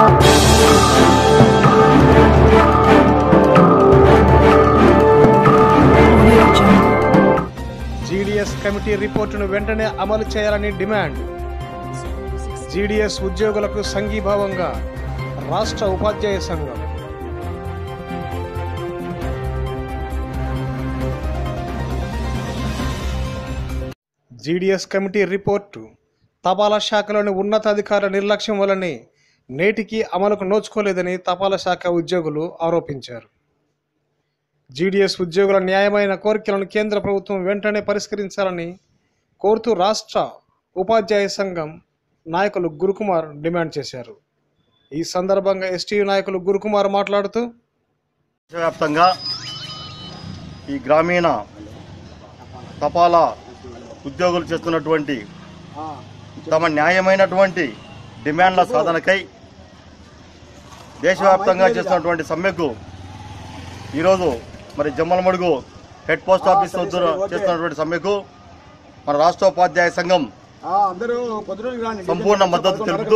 Audio Jungle. GDS committee రిపోర్టును వెంటనే అమలు చేయాలని డిమాండ్ జీడీఎస్ ఉద్యోగులకు సంఘీభావంగా రాష్ట్ర ఉపాధ్యాయ సంఘం జీడీఎస్ కమిటీ రిపోర్టు తపాలా శాఖలోని ఉన్నతాధికారుల నిర్లక్ష్యం వల్లనే నేటికి అమలుకు నోచుకోలేదని తపాలా శాఖ ఉద్యోగులు ఆరోపించారు జీడీఎస్ ఉద్యోగుల న్యాయమైన కోరికలను కేంద్ర ప్రభుత్వం వెంటనే పరిష్కరించాలని కోరుతూ రాష్ట్ర ఉపాధ్యాయ సంఘం నాయకులు గురుకుమార్ డిమాండ్ చేశారు ఈ సందర్భంగా ఎస్టీ నాయకులు గురుకుమార్ మాట్లాడుతూ దేశవ్యాప్తంగా ఈ గ్రామీణ తపాలా ఉద్యోగులు చేస్తున్నటువంటి తమ న్యాయమైనటువంటి డిమాండ్ల సాధనకై దేశవ్యాప్తంగా చేస్తున్నటువంటి సమ్మెకు ఈరోజు మరి జమ్మలమడుగు హెడ్ పోస్ట్ ఆఫీస్ వద్ద చేస్తున్నటువంటి సమ్మెకు మన రాష్ట్ర ఉపాధ్యాయ సంఘం అందరూ పొద్దురోజు రాండి సంపూర్ణ మద్దతు తెలుపుతూ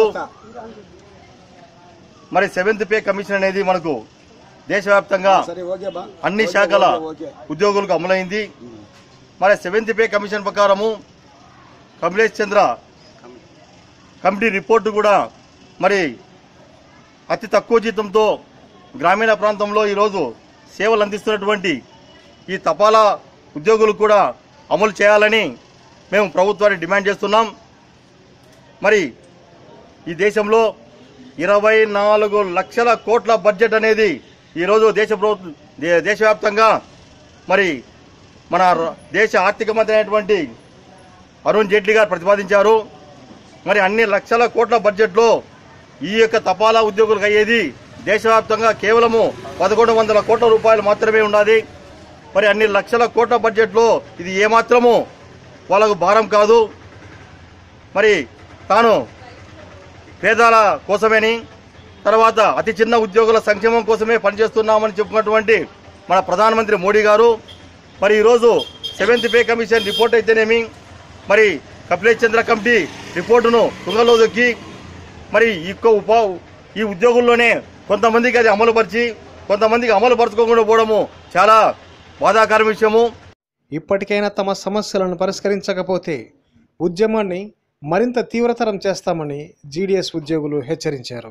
మరి సెవెంత్ పే కమిషన్ అనేది మనకు దేశవ్యాప్తంగా సరే ఓకే బా అన్ని ఓకే, శాఖల ఓకే, ఓకే. ఉద్యోగులకు అమలైంది మరి సెవెంత్ పే కమిషన్ ప్రకారము కమలేష్ చంద్ర కమిటీ రిపోర్టు కూడా మరి అతి తక్కువ జీతంతో గ్రామీణ ప్రాంతంలో ఈరోజు సేవలు అందిస్తున్నటువంటి ఈ తపాలా ఉద్యోగులు కూడా అమలు చేయాలని మేము ప్రభుత్వాన్ని డిమాండ్ చేస్తున్నాం మరి ఈ దేశంలో ఇరవై నాలుగు లక్షల కోట్ల బడ్జెట్ అనేది ఈరోజు దేశ ప్రభుత్వం దే- దేశవ్యాప్తంగా మరి మన ర- దేశ ఆర్థిక మంత్రి అయినటువంటి అరుణ్ జైట్లీ గారు ప్రతిపాదించారు మరి అన్ని లక్షల కోట్ల బడ్జెట్లో ఈ యొక్క తపాలా ఉద్యోగులకు అయ్యేది దేశవ్యాప్తంగా కేవలము పదకొండు వందల కోట్ల రూపాయలు మాత్రమే ఉన్నది మరి అన్ని లక్షల కోట్ల బడ్జెట్లో ఇది ఏమాత్రము వాళ్ళకు భారం కాదు మరి తాను పేదల కోసమేని తర్వాత అతి చిన్న ఉద్యోగుల సంక్షేమం కోసమే పనిచేస్తున్నామని చెప్పుకున్నటువంటి మన ప్రధానమంత్రి మోడీ గారు మరి ఈరోజు సెవెంత్ పే కమిషన్ రిపోర్ట్ అయితేనేమి మరి కపిలేష్ చంద్ర కమిటీ రిపోర్టును తుంగలో దొక్కి మరి ఈ యొక్క ఉపా ఈ ఉద్యోగుల్లోనే కొంతమందికి అది అమలుపరిచి కొంతమందికి అమలు పరచుకోకుండా పోవడము చాలా బాధాకర విషయము ఇప్పటికైనా తమ సమస్యలను పరిష్కరించకపోతే ఉద్యమాన్ని మరింత తీవ్రతరం చేస్తామని జీడీఎస్ ఉద్యోగులు హెచ్చరించారు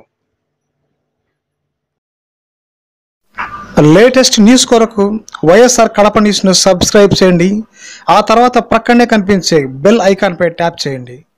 లేటెస్ట్ న్యూస్ కొరకు వైఎస్ఆర్ కడప న్యూస్ను సబ్స్క్రైబ్ చేయండి ఆ తర్వాత ప్రక్కనే కనిపించే బెల్ ఐకాన్పై ట్యాప్ చేయండి